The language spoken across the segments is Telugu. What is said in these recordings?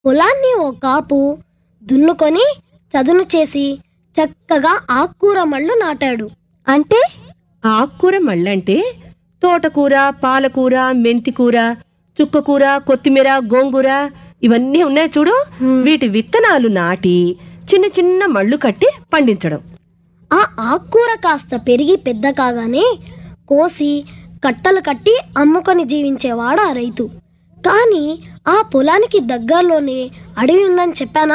పొలాన్ని ఓ కాపు దున్నుకొని చదును చేసి చక్కగా ఆకుకూర మళ్ళు నాటాడు అంటే ఆకుకూర మళ్ళంటే తోటకూర పాలకూర మెంతికూర చుక్కకూర కొత్తిమీర గోంగూర ఇవన్నీ ఉన్నాయి చూడు వీటి విత్తనాలు నాటి చిన్న చిన్న మళ్ళు కట్టి పండించడం ఆ ఆకుకూర కాస్త పెరిగి పెద్ద కాగానే కోసి కట్టలు కట్టి అమ్ముకొని జీవించేవాడు ఆ రైతు కానీ ఆ పొలానికి దగ్గరలోనే అడవి ఉందని చెప్పానా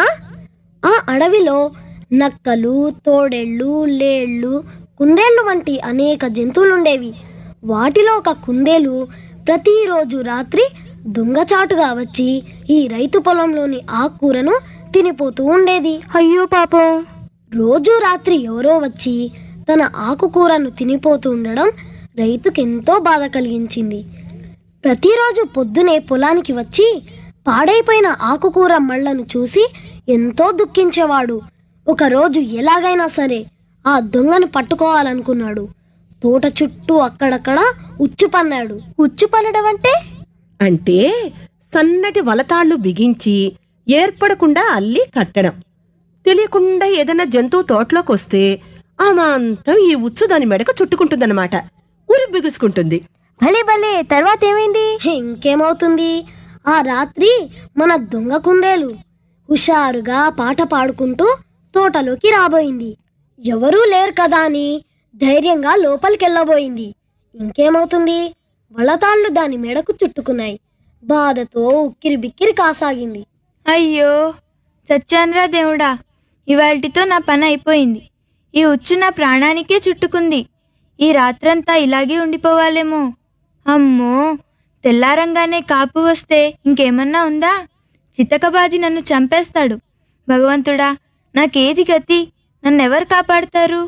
ఆ అడవిలో నక్కలు తోడేళ్ళు లేళ్ళు కుందేళ్ళు వంటి అనేక జంతువులుండేవి వాటిలో ఒక కుందేలు ప్రతిరోజు రాత్రి దొంగచాటుగా వచ్చి ఈ రైతు పొలంలోని ఆకుకూరను తినిపోతూ ఉండేది అయ్యో పాపం రోజు రాత్రి ఎవరో వచ్చి తన ఆకుకూరను తినిపోతూ ఉండడం రైతుకెంతో బాధ కలిగించింది ప్రతిరోజు పొద్దునే పొలానికి వచ్చి పాడైపోయిన ఆకుకూర మళ్ళను చూసి ఎంతో దుఃఖించేవాడు ఒకరోజు ఎలాగైనా సరే ఆ దొంగను పట్టుకోవాలనుకున్నాడు తోట చుట్టూ అక్కడక్కడ ఉచ్చు పన్నాడు ఉచ్చు పనడం అంటే అంటే సన్నటి వలతాళ్ళు బిగించి ఏర్పడకుండా అల్లి కట్టడం తెలియకుండా ఏదైనా జంతువు తోటలోకి వస్తే ఆ మాంతం ఈ ఉచ్చు దాని మెడకు చుట్టుకుంటుందన్నమాట ఉరి బిగుసుకుంటుంది భలే భలే తర్వాత ఏమైంది ఇంకేమవుతుంది ఆ రాత్రి మన దొంగ కుందేలు హుషారుగా పాట పాడుకుంటూ తోటలోకి రాబోయింది ఎవరూ లేరు కదా అని ధైర్యంగా లోపలికెళ్ళబోయింది ఇంకేమవుతుంది వలతాళ్ళు దాని మెడకు చుట్టుకున్నాయి బాధతో ఉక్కిరి బిక్కిరి కాసాగింది అయ్యో చచ్చాన్రా దేవుడా ఇవాల్టితో నా పని అయిపోయింది ఈ ఉచ్చు నా ప్రాణానికే చుట్టుకుంది ఈ రాత్రంతా ఇలాగే ఉండిపోవాలేమో అమ్మో తెల్లారంగానే కాపు వస్తే ఇంకేమన్నా ఉందా చితకబాది నన్ను చంపేస్తాడు భగవంతుడా నాకేది గతి నన్నెవరు కాపాడతారు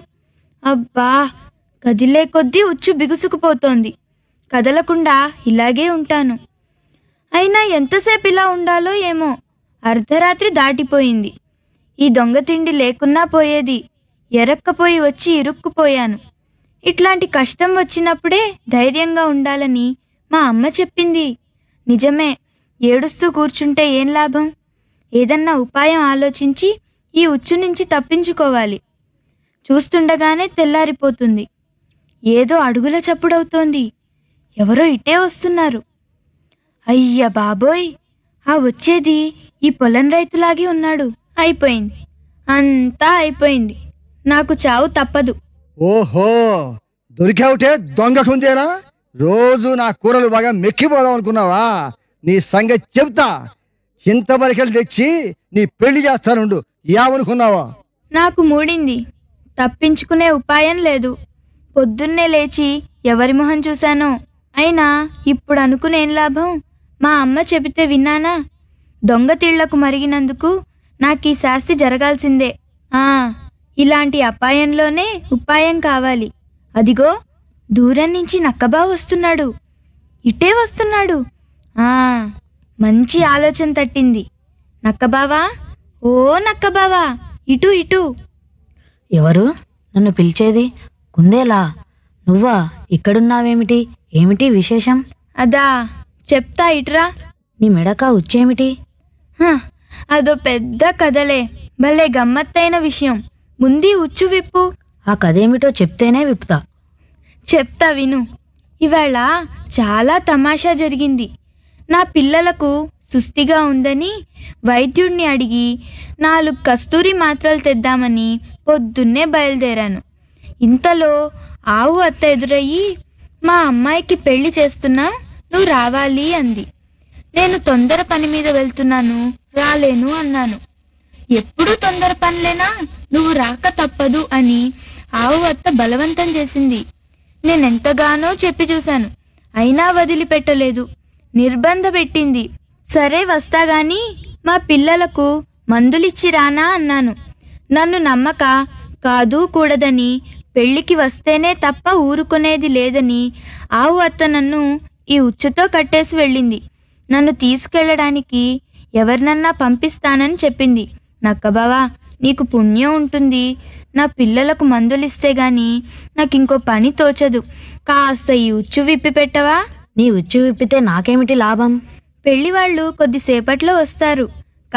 అబ్బా కదిలే కొద్దీ ఉచ్చు బిగుసుకుపోతోంది కదలకుండా ఇలాగే ఉంటాను అయినా ఎంతసేపు ఇలా ఉండాలో ఏమో అర్ధరాత్రి దాటిపోయింది ఈ దొంగ తిండి లేకున్నా పోయేది ఎరక్కపోయి వచ్చి ఇరుక్కుపోయాను ఇట్లాంటి కష్టం వచ్చినప్పుడే ధైర్యంగా ఉండాలని మా అమ్మ చెప్పింది నిజమే ఏడుస్తూ కూర్చుంటే ఏం లాభం ఏదన్నా ఉపాయం ఆలోచించి ఈ ఉచ్చు నుంచి తప్పించుకోవాలి చూస్తుండగానే తెల్లారిపోతుంది ఏదో అడుగుల చప్పుడవుతోంది ఎవరో ఇటే వస్తున్నారు అయ్య బాబోయ్ ఆ వచ్చేది ఈ పొలం రైతులాగే ఉన్నాడు అయిపోయింది అంతా అయిపోయింది నాకు చావు తప్పదు ఓహో దొరికావుటే దొంగ కుందేనా రోజు నా కూరలు బాగా మెక్కిపోదాం అనుకున్నావా నీ సంగతి చెప్తా చింతబరికెళ్ళి తెచ్చి నీ పెళ్లి చేస్తానుండు ఏమనుకున్నావా నాకు మూడింది తప్పించుకునే ఉపాయం లేదు పొద్దున్నే లేచి ఎవరి మొహం చూశానో అయినా ఇప్పుడు అనుకునేం లాభం మా అమ్మ చెబితే విన్నానా దొంగ తిళ్లకు మరిగినందుకు నాకు ఈ శాస్తి జరగాల్సిందే ఆ ఇలాంటి అపాయంలోనే ఉపాయం కావాలి అదిగో దూరం నుంచి నక్కబా వస్తున్నాడు ఇటే వస్తున్నాడు ఆ మంచి ఆలోచన తట్టింది నక్కబావా ఓ నక్కబావా ఇటు ఇటు ఎవరు నన్ను పిలిచేది కుందేలా నువ్వా ఇక్కడున్నావేమిటి ఏమిటి విశేషం అదా చెప్తా ఇటురా నీ మెడక ఉచ్చేమిటి హ, అదో పెద్ద కథలే భలే గమ్మత్తైన విషయం ముందు ఉచ్చు విప్పు ఆ కథేమిటో చెప్తేనే విప్పుతా చెప్తా విను ఇవాళ చాలా తమాషా జరిగింది నా పిల్లలకు సుస్థిగా ఉందని వైద్యుడిని అడిగి నాలుగు కస్తూరి మాత్రలు తెద్దామని పొద్దున్నే బయలుదేరాను ఇంతలో ఆవు అత్త ఎదురయ్యి మా అమ్మాయికి పెళ్లి చేస్తున్నా నువ్వు రావాలి అంది నేను తొందర పని మీద వెళ్తున్నాను రాలేను అన్నాను ఎప్పుడు తొందర పనిలేనా నువ్వు రాక తప్పదు అని ఆవు అత్త బలవంతం చేసింది నేనెంతగానో చెప్పి చూశాను అయినా వదిలిపెట్టలేదు నిర్బంధ పెట్టింది సరే వస్తా గాని మా పిల్లలకు మందులిచ్చి రానా అన్నాను నన్ను నమ్మక కాదు కూడదని పెళ్లికి వస్తేనే తప్ప ఊరుకునేది లేదని ఆవు అత్త నన్ను ఈ ఉచ్చుతో కట్టేసి వెళ్ళింది నన్ను తీసుకెళ్ళడానికి ఎవరినన్నా పంపిస్తానని చెప్పింది నక్కబావా నీకు పుణ్యం ఉంటుంది నా పిల్లలకు మందులిస్తే గాని నాకు ఇంకో పని తోచదు కాస్త ఈ ఉచ్చు విప్పి పెట్టవా నీ ఉచ్చు విప్పితే నాకేమిటి లాభం పెళ్లి వాళ్ళు కొద్దిసేపట్లో వస్తారు